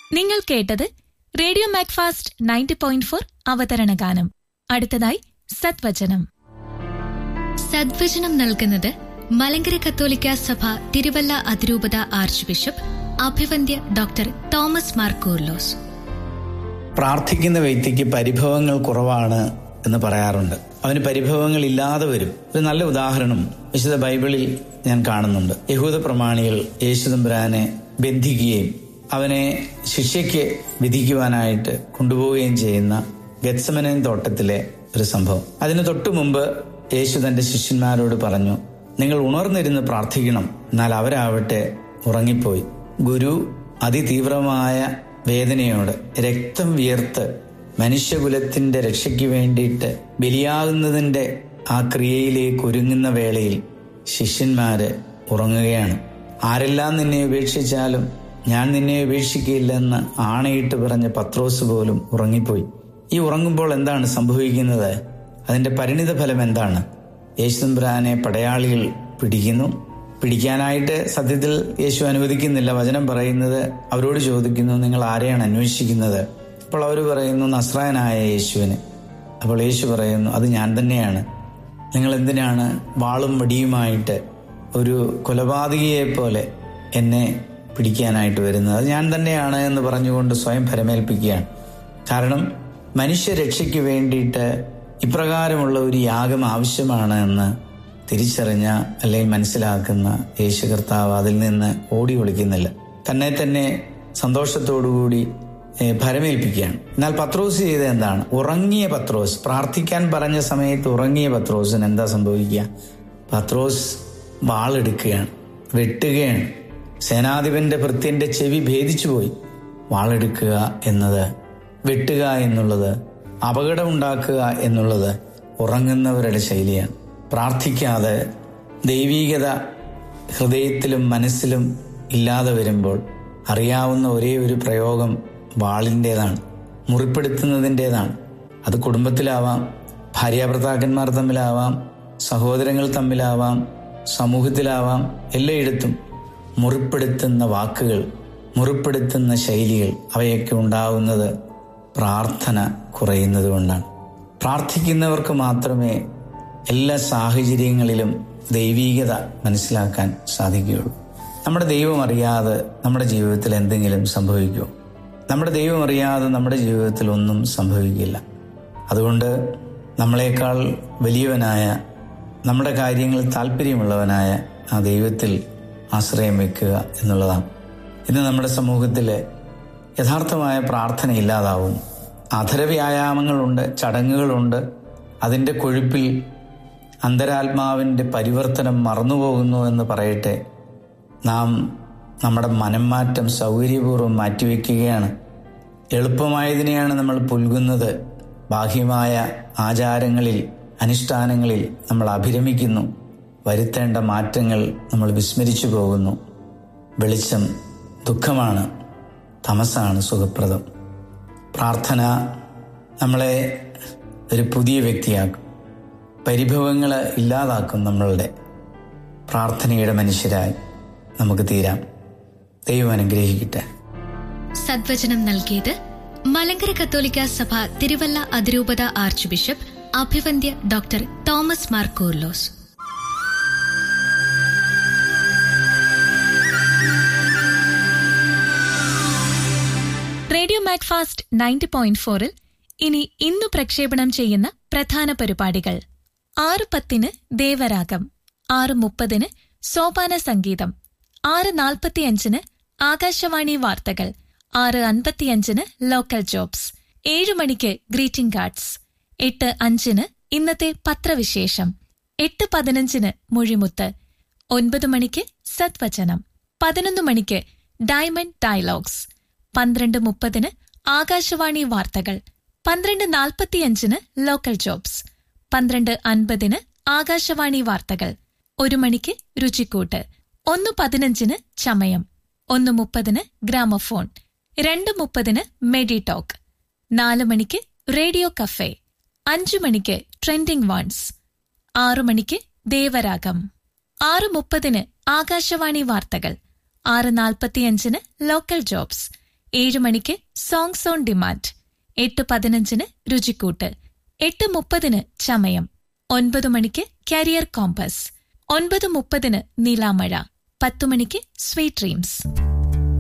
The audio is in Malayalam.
നിങ്ങൾ കേട്ടത് radio Macfast ninety point four അവതരണ ഗാനം അടുത്തതായി സത്വചനം സദ്വചനം നൽകുന്നത് മലങ്കര കത്തോലിക്ക സഭ തിരുവല്ല അതിരൂപത ആർച്ച് ബിഷപ്പ് അഭിവന്ദ്യ ഡോക്ടർ തോമസ് മാർ കൂർലോസ് പ്രാർത്ഥിക്കുന്ന വ്യക്തിക്ക് പരിഭവങ്ങൾ കുറവാണ് എന്ന് പറയാറുണ്ട് അവന് പരിഭവങ്ങൾ ഇല്ലാതെ വരും ഒരു നല്ല ഉദാഹരണം വിശുദ്ധ ബൈബിളിൽ ഞാൻ കാണുന്നുണ്ട് യഹൂദ പ്രമാണികൾ യേശുദമ്പുരാനെ ബന്ധിക്കുകയും അവനെ ശിക്ഷയ്ക്ക് വിധിക്കുവാനായിട്ട് കൊണ്ടുപോവുകയും ചെയ്യുന്ന ഗത്സമനൻ തോട്ടത്തിലെ ഒരു സംഭവം അതിന് തൊട്ടു മുമ്പ് യേശു തന്റെ ശിഷ്യന്മാരോട് പറഞ്ഞു നിങ്ങൾ ഉണർന്നിരുന്ന് പ്രാർത്ഥിക്കണം എന്നാൽ അവരാവട്ടെ ഉറങ്ങിപ്പോയി ഗുരു അതിതീവ്രമായ വേദനയോട് രക്തം വിയർത്ത് മനുഷ്യകുലത്തിന്റെ രക്ഷയ്ക്ക് വേണ്ടിയിട്ട് ബലിയാകുന്നതിന്റെ ആ ക്രിയയിലേക്ക് ഒരുങ്ങുന്ന വേളയിൽ ശിഷ്യന്മാര് ഉറങ്ങുകയാണ് ആരെല്ലാം നിന്നെ ഉപേക്ഷിച്ചാലും ഞാൻ നിന്നെ ഉപേക്ഷിക്കില്ലെന്ന് ആണയിട്ട് പറഞ്ഞ പത്രോസ് പോലും ഉറങ്ങിപ്പോയി ഈ ഉറങ്ങുമ്പോൾ എന്താണ് സംഭവിക്കുന്നത് അതിന്റെ പരിണിത ഫലം എന്താണ് യേശുദമ്പുരാനെ പടയാളികൾ പിടിക്കുന്നു പിടിക്കാനായിട്ട് സത്യത്തിൽ യേശു അനുവദിക്കുന്നില്ല വചനം പറയുന്നത് അവരോട് ചോദിക്കുന്നു നിങ്ങൾ ആരെയാണ് അന്വേഷിക്കുന്നത് അപ്പോൾ അവർ പറയുന്നു നസ്രായനായ യേശുവിന് അപ്പോൾ യേശു പറയുന്നു അത് ഞാൻ തന്നെയാണ് നിങ്ങൾ എന്തിനാണ് വാളും വടിയുമായിട്ട് ഒരു കൊലപാതകിയെ പോലെ എന്നെ പിടിക്കാനായിട്ട് വരുന്നത് അത് ഞാൻ തന്നെയാണ് എന്ന് പറഞ്ഞുകൊണ്ട് സ്വയം പരമേൽപ്പിക്കുകയാണ് കാരണം മനുഷ്യരക്ഷയ്ക്ക് വേണ്ടിയിട്ട് ഇപ്രകാരമുള്ള ഒരു യാഗം ആവശ്യമാണ് എന്ന് തിരിച്ചറിഞ്ഞ അല്ലെങ്കിൽ മനസ്സിലാക്കുന്ന യേശു കർത്താവ് അതിൽ നിന്ന് ഓടി ഒളിക്കുന്നില്ല തന്നെ തന്നെ സന്തോഷത്തോടുകൂടി ഭരമേൽപ്പിക്കുകയാണ് എന്നാൽ പത്രോസ് ചെയ്ത എന്താണ് ഉറങ്ങിയ പത്രോസ് പ്രാർത്ഥിക്കാൻ പറഞ്ഞ സമയത്ത് ഉറങ്ങിയ പത്രോസിന് എന്താ സംഭവിക്കുക പത്രോസ് വാളെടുക്കുകയാണ് വെട്ടുകയാണ് സേനാധിപന്റെ ഭൃത്യന്റെ ചെവി ഭേദിച്ചു പോയി വാളെടുക്കുക എന്നത് വെട്ടുക എന്നുള്ളത് അപകടമുണ്ടാക്കുക എന്നുള്ളത് ഉറങ്ങുന്നവരുടെ ശൈലിയാണ് പ്രാർത്ഥിക്കാതെ ദൈവീകത ഹൃദയത്തിലും മനസ്സിലും ഇല്ലാതെ വരുമ്പോൾ അറിയാവുന്ന ഒരേ ഒരു പ്രയോഗം വാളിൻ്റെതാണ് മുറിപ്പെടുത്തുന്നതിൻ്റെതാണ് അത് കുടുംബത്തിലാവാം ഭാര്യാഭർത്താക്കന്മാർ തമ്മിലാവാം സഹോദരങ്ങൾ തമ്മിലാവാം സമൂഹത്തിലാവാം എല്ലായിടത്തും മുറിപ്പെടുത്തുന്ന വാക്കുകൾ മുറിപ്പെടുത്തുന്ന ശൈലികൾ അവയൊക്കെ ഉണ്ടാവുന്നത് പ്രാർത്ഥന കുറയുന്നത് കൊണ്ടാണ് പ്രാർത്ഥിക്കുന്നവർക്ക് മാത്രമേ എല്ലാ സാഹചര്യങ്ങളിലും ദൈവീകത മനസ്സിലാക്കാൻ സാധിക്കുകയുള്ളൂ നമ്മുടെ ദൈവം അറിയാതെ നമ്മുടെ ജീവിതത്തിൽ എന്തെങ്കിലും സംഭവിക്കുമോ നമ്മുടെ ദൈവം അറിയാതെ നമ്മുടെ ജീവിതത്തിൽ ഒന്നും സംഭവിക്കില്ല അതുകൊണ്ട് നമ്മളെക്കാൾ വലിയവനായ നമ്മുടെ കാര്യങ്ങൾ താല്പര്യമുള്ളവനായ ആ ദൈവത്തിൽ ആശ്രയം വെക്കുക എന്നുള്ളതാണ് ഇന്ന് നമ്മുടെ സമൂഹത്തിൽ യഥാർത്ഥമായ പ്രാർത്ഥന ഇല്ലാതാവും അധരവ്യായാമങ്ങളുണ്ട് ചടങ്ങുകളുണ്ട് അതിൻ്റെ കൊഴുപ്പിൽ അന്തരാത്മാവിൻ്റെ പരിവർത്തനം മറന്നുപോകുന്നു എന്ന് പറയട്ടെ നാം നമ്മുടെ മനംമാറ്റം സൗകര്യപൂർവ്വം മാറ്റിവെക്കുകയാണ് എളുപ്പമായതിനെയാണ് നമ്മൾ പുൽകുന്നത് ബാഹ്യമായ ആചാരങ്ങളിൽ അനുഷ്ഠാനങ്ങളിൽ നമ്മൾ അഭിരമിക്കുന്നു വരുത്തേണ്ട മാറ്റങ്ങൾ നമ്മൾ വിസ്മരിച്ചു പോകുന്നു വെളിച്ചം ദുഃഖമാണ് തമസാണ് സുഖപ്രദം പ്രാർത്ഥന നമ്മളെ ഒരു പുതിയ വ്യക്തിയാക്കും പരിഭവങ്ങൾ ഇല്ലാതാക്കും നമ്മളുടെ പ്രാർത്ഥനയുടെ മനുഷ്യരായി നമുക്ക് തീരാം ദൈവം അനുഗ്രഹിക്കട്ടെ സദ്വചനം നൽകിയത് മലങ്കര കത്തോലിക്ക സഭ തിരുവല്ല അതിരൂപത ആർച്ച് ബിഷപ്പ് അഭിവന്ദ്യ doctor Thomas Mar Koorilos radio Macfast ninety point ഫോറിൽ ഇനി ഇന്നു പ്രക്ഷേപണം ചെയ്യുന്ന പ്രധാന പരിപാടികൾ ആറ് പത്തിന് ദേവരാഗം ആറ് മുപ്പതിന് സോപാന സംഗീതം ആറ് നാൽപ്പത്തിയഞ്ചിന് ആകാശവാണി വാർത്തകൾ ആറ് അൻപത്തിയഞ്ചിന് ലോക്കൽ ജോബ്സ് ഏഴു മണിക്ക് ഗ്രീറ്റിംഗ് കാർഡ്സ് എട്ട് അഞ്ചിന് ഇന്നത്തെ പത്രവിശേഷം എട്ട് പതിനഞ്ചിന് മൊഴിമുത്ത് ഒൻപത് മണിക്ക് സത്വചനം പതിനൊന്ന് മണിക്ക് ഡയമണ്ട് ഡയലോഗ്സ് പന്ത്രണ്ട് മുപ്പതിന് ആകാശവാണി വാർത്തകൾ പന്ത്രണ്ട് നാൽപ്പത്തിയഞ്ചിന് ലോക്കൽ ജോബ്സ് പന്ത്രണ്ട് അൻപതിന് ആകാശവാണി വാർത്തകൾ ഒരു മണിക്ക് രുചിക്കൂട്ട് ഒന്ന് പതിനഞ്ചിന് ചമയം ഒന്ന് മുപ്പതിന് ഗ്രാമഫോൺ രണ്ട് മുപ്പതിന് മെഡി ടോക്ക് നാല് മണിക്ക് റേഡിയോ കഫേ അഞ്ചു മണിക്ക് ട്രെൻഡിംഗ് വൺസ് ആറു മണിക്ക് ദേവരാഗം ആറ് മുപ്പതിന് ആകാശവാണി വാർത്തകൾ ആറ് നാൽപ്പത്തിയഞ്ചിന് ലോക്കൽ ജോബ്സ് ഏഴ് മണിക്ക് സോങ്സ് ഓൺ ഡിമാൻഡ് എട്ട് പതിനഞ്ചിന് രുചിക്കൂട്ട് എട്ട് മുപ്പതിന് ചമയം ഒൻപത് മണിക്ക് കരിയർ കോമ്പസ് ഒൻപത് മുപ്പതിന് നീലാമഴ പത്തു മണിക്ക് സ്വീറ്റ് ഡ്രീംസ്